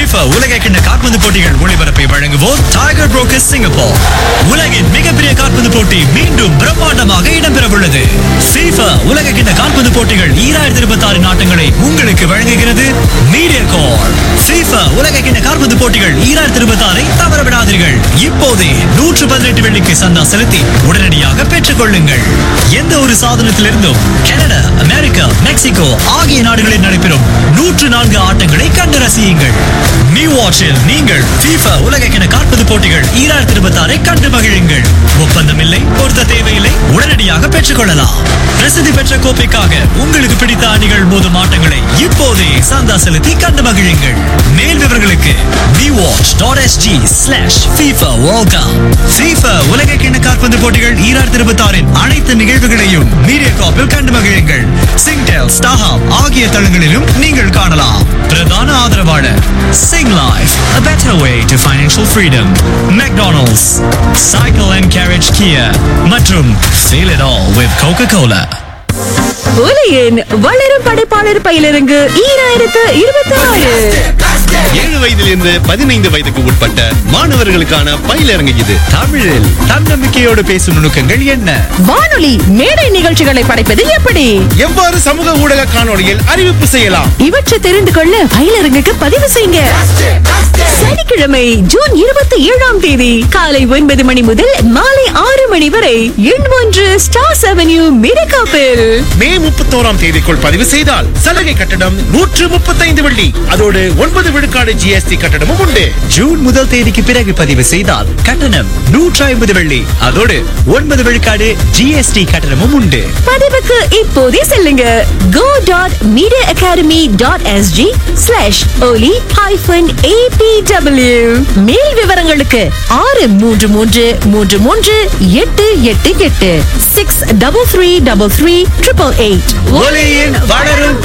FIFA உலக கிண்ண கால்பந்து போட்டிகள் ஒளிபரப்பை வழங்குவோர் டைகர் புரோக்கர்ஸ் சிங்கப்பூர் உலகின் மிகப்பெரிய கால்பந்து போட்டி மீண்டும் பிரம்மாண்டமாக இடம்பெறவுள்ளது FIFA உலக கிண்ண கால்பந்து போட்டிகள் ஈராயிரத்தி இருபத்தி ஆறு நாட்டங்களை உங்களுக்கு வழங்குகிறது மீடியா கார் FIFA உலக கிண்ண கால்பந்து போட்டிகள் ஈராயிரத்தி இருபத்தி ஆறை தவறவிடாதீர்கள் இப்போதே நூற்று பதினெட்டு வெள்ளிக்கு சந்தா செலுத்தி உடனடியாக பெற்றுக் கொள்ளுங்கள் எந்த ஒரு சாதனத்திலிருந்தும் கனடா அமெரிக்கா மெக்சிகோ ஆகிய நாடுகளில் நடைபெறும் நூற்று நான்கு ஆட்டங்களை கண்டு ரசியுங்கள் நியூ வாட்சில் நீங்கள் FIFA உலகக்கிண காற்பது போட்டிகள் ஈராயிரத்தி இருபத்தி ஆறை கண்டு மகிழுங்கள் ஒப்பந்தம் இல்லை பொருத்த தேவையில்லை உடனடியாக பெற்றுக் கொள்ளலாம் பிரசித்தி பெற்ற கோப்பைக்காக உங்களுக்கு பிடித்த அணிகள் மோதும் ஆட்டங்களை இப்போதே சந்தா செலுத்தி கண்டு மகிழுங்கள் மேல் விவரங்களுக்கு bwatch.sg slash FIFA World Cup FIFA உலக கிண்ண காற்பந்து போட்டிகள் ஈராயிரத்தி இருபத்தி ஆறின் அனைத்து நிகழ்வுகளையும் மீடியா காப்பில் கண்டு மகிழுங்கள் சிங்டெல் ஸ்டாஹாம் ஆகிய தளங்களிலும் நீங்கள் காணலாம் பிரதான ஆதரவாளர் Singlife a better way to financial freedom McDonald's Cycle and Carriage Kia மற்றும் Feel it all with Coca-Cola ஒலியின் வளரும் படைப்பாளர் பயிலிறங்கு ஈராயிரத்து இருபத்தி ஆறு ஏழு வயதிலிருந்து பதினைந்து வயதுக்கு உட்பட்ட மாணவர்களுக்கான பயிலரங்கு இது தமிழில் தன்னம்பிக்கையோடு பேசும் நுணுக்கங்கள் என்ன வானொலி மேடை நிகழ்ச்சிகளை படைப்பது எப்படி எவ்வாறு சமூக ஊடக காணொளியில் அறிவிப்பு செய்யலாம் இவற்றை தெரிந்து கொள்ள பயிலரங்குக்கு பதிவு செய்யுங்க சனிக்கிழமை ஜூன் இருபத்தி ஏழாம் தேதி காலை ஒன்பது மணி முதல் மாலை ஆறு மணி வரை எண் ஒன்று ஸ்டார்ஸ் அவென்யூ மிரகாப்பில் மே முப்பத்தோராம் தேதிக்குள் பதிவு செய்தால் சலுகை கட்டணம் நூற்று முப்பத்தைந்து வெள்ளி அதோடு ஒன்பது விழுக்காடு ஜிஎஸ்டி கட்டணமும் உண்டு ஜூன் முதல் தேதிக்கு பிறகு பதிவு செய்தால் கட்டணம் நூற்றி ஐம்பது வெள்ளி அதோடு ஒன்பது விழுக்காடு ஜிஎஸ்டி கட்டணமும் உண்டு பதிவுக்கு இப்போதே செல்லுங்க go dot media academy dot SG slash Oli hyphen ABW மேல் விவரங்களுக்கு ஆறு மூன்று மூன்று மூன்று மூன்று எட்டு எட்டு எட்டு six double three double three triple eight ஒலியின் வளரும்